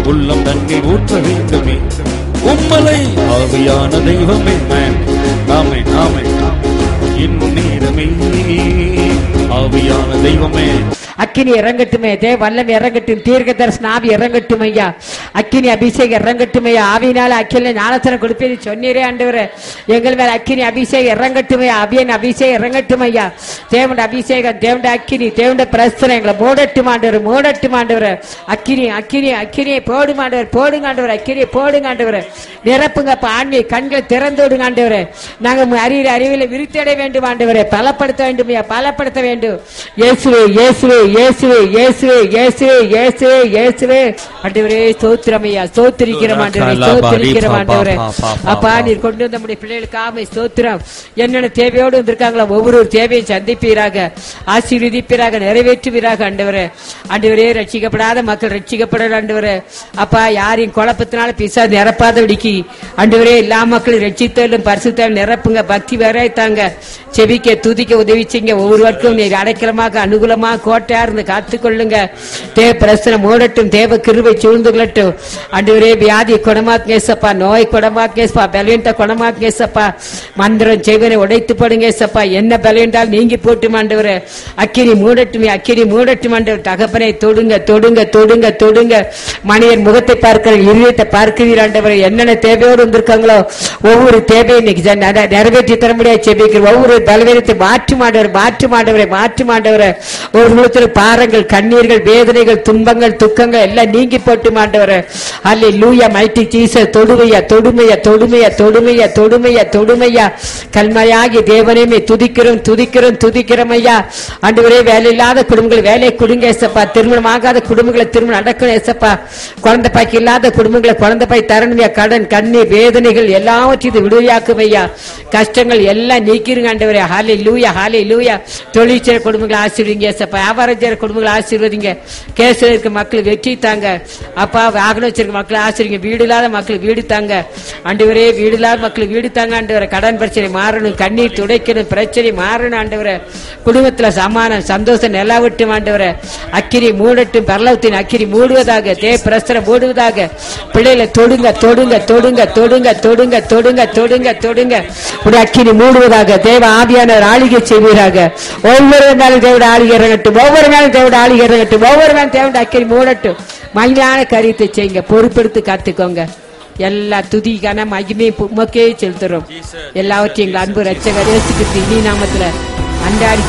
உள்ளம் தண்ணீர் ஊற்ற வேண்டுமே உம்மலை ஆவியான தெய்வமே ஆமை ஆமை இந்நேரமே ஆவியான தெய்வமே அக்கினி இறங்கட்டுமே தே வல்லம் இறங்கட்டும் தீர்க்க தரிசன ஆவி இறங்கட்டும் ஐயா அக்கினி அபிஷேகம் இறங்கட்டும் ஐயா ஆவினால அக்கில ஞானத்தனம் கொடுப்பேன் சொன்னீரே ஆண்டவரே எங்கள் மேல அக்கினி அபிஷேகம் இறங்கட்டும் ஐயா அபியன் அபிஷேகம் இறங்கட்டும் ஐயா தேவண்ட அபிஷேகம் தேவண்ட அக்கினி தேவண்ட பிரஸ்தனம் எங்களை மூடட்டும் ஆண்டவர் மூடட்டும் ஆண்டவர் அக்கினி அக்கினி அக்கினியை போடும் ஆண்டவர் போடுங்க ஆண்டவர் அக்கினியை போடுங்க ஆண்டவர் நிரப்புங்க ஆண்மை கண்களை திறந்து விடுங்க ஆண்டவர் நாங்க அறிவியல் அறிவியல விருத்தடைய வேண்டும் ஆண்டவரே பலப்படுத்த வேண்டும் ஐயா பலப்படுத்த வேண்டும் இயேசுவே இயேசுவே இயேசுவே இயேசுவே இயேசுவே இயேசுவே இயேசுவே ஆண்டவரே ஸ்தோத்திரம் ஐயா ஸ்தோத்திரிக்கிறோம் ஆண்டவரே ஸ்தோத்திரிக்கிறோம் ஆண்டவரே அப்பா நீர் கொண்டு வந்த நம்முடைய பிள்ளைகளுக்கு ஆமை ஸ்தோத்திரம் என்னென்ன தேவையோடு வந்திருக்காங்களோ ஒவ்வொரு தேவையை சந்திப்பீராக ஆசீர்வதிப்பீராக நிறைவேற்றுவீராக ஆண்டவரே ஆண்டவரே ரட்சிக்கப்படாத மக்கள் ரட்சிக்கப்பட ஆண்டவரே அப்பா யாரையும் குழப்பத்தினால பிசா நிரப்பாத விடிக்கி ஆண்டவரே எல்லா மக்களும் ரட்சித்தாலும் பரிசுத்தாலும் நிரப்புங்க பக்தி வரைத்தாங்க செவிக்க துதிக்க உதவி செய்யுங்க ஒவ்வொருவருக்கும் நீர் அடைக்கலமாக அனுகூலமாக கோட்டையா இருந்து காத்துக்கொள்ளுங்க தேவ பிரசனை மூடட்டும் தேவ கிருபை சூழ்ந்து கொள்ளட்டும் ஆண்டவரே வியாதி குணமாக்கேசப்பா நோய் குணமாக்கேசப்பா பலவீனத்தை குணமாக்கேசப்பா மந்திரம் செய்வனை உடைத்து போடுங்க ஏசப்பா என்ன பலவீனால் நீங்கி போட்டும் ஆண்டவரே அக்கினி மூடட்டும் அக்கினி மூடட்டும் ஆண்டவர் தகப்பனை தொடுங்க தொடுங்க தொடுங்க தொடுங்க மனிதன் முகத்தை பார்க்கிற இருதயத்தை பார்க்கிறீர் ஆண்டவரை என்னென்ன தேவையோடு வந்திருக்காங்களோ ஒவ்வொரு தேவையை இன்னைக்கு ஜன- நெ- நிறைவேற்றி தர முடியாது செபிக்கிற ஒவ்வொரு பலவீனத்தை மாற்றி மாண்டவர் மாற்றி மாண்டவரை மாற்றி மாண்டவரை ஒரு முகத்தில் பாரங்கள் கண்ணீர்கள் வேதனைகள் துன்பங்கள் துக்கங்கள் எல்லாம் நீங்கி போட்டு மாண்டவரை அல்ல லூயா மைட்டி சீச தொடுமையா தொடுமையா தொடுமையா தொடுமையா தொடுமையா தொடுமையா கல்மையாகி தேவனையுமே துதிக்கிறோம் துதிக்கிறோம் துதிக்கிறோம் ஐயா ஆண்டவரே வேலை இல்லாத குடும்பங்கள் வேலையை கொடுங்க ஏசப்பா திருமணம் ஆகாத குடும்பங்களை திருமணம் நடக்கணும் ஏசப்பா குழந்தை பாய்க்கு இல்லாத குடும்பங்களை குழந்தை பாய் தரணுமையா கடன் கண்ணீர் வேதனைகள் எல்லாவற்றையும் இது விடுவியாக்கும் ஐயா கஷ்டங்கள் எல்லாம் நீக்கிருங்க ஆண்டவரே ஹாலே லூயா ஹாலே லூயா தொழில் செய்யற குடும்பங்களை ஆசீர்வதிங்க ஏசப்பா வியாபாரம் செய்யற குடும்பங்களை ஆசீர்வதிங்க கேஸ்ல இருக்க மக்கள் வெற்றி தாங்க அப்பா வாகனம் வச்சிருக்க மக்களை ஆசீர்வதிங்க வீடு இல்லாத மக்களுக்கு வீடு தாங்க ஆண்டவரே வீடு இல்லாத மக்களுக்கு வீடு தாங்க ஆண்டவரே கடன் பிரச்சனை மாறணும் கண்ணீர் துடைக்கணும் பிரச்சனை மாறணும் ஆண்டவரே குடும்பத்துல சமானம் சந்தோஷம் நிலவட்டும் ஆண்டவரே அக்கிரி மூடட்டும் பரலவத்தின் அக்கிரி மூடுவதாக தே பிரஸ்தரம் மூடுவதாக பிள்ளைகளை தொடுங்க தொடுங்க தொடுங்க தொடுங்க தொடுங்க தொடுங்க தொடுங்க தொடுங்க ஒரு அக்கினி மூடுவதாக தேவ ஆவியானவர் ஆளிகை செய்வீராக ஒவ்வொரு நாளும் தேவட ஆளிகை இறங்கட்டும் ஒவ்வொரு நாளும் தேவட ஆளிகை இறங்கட்டும் ஒவ்வொரு நாளும் தேவட அக்கினி மூடட்டும் மகிழான காரியத்தை செய்யுங்க பொறுப்பெடுத்து காத்துக்கோங்க எல்லா துதிக்கான மகிமை உமக்கே செலுத்துறோம் எல்லாவற்றையும் எங்கள் அன்பு ரட்சகர் இயேசு கிறிஸ்து இனி நாமத்துல அன்றாடி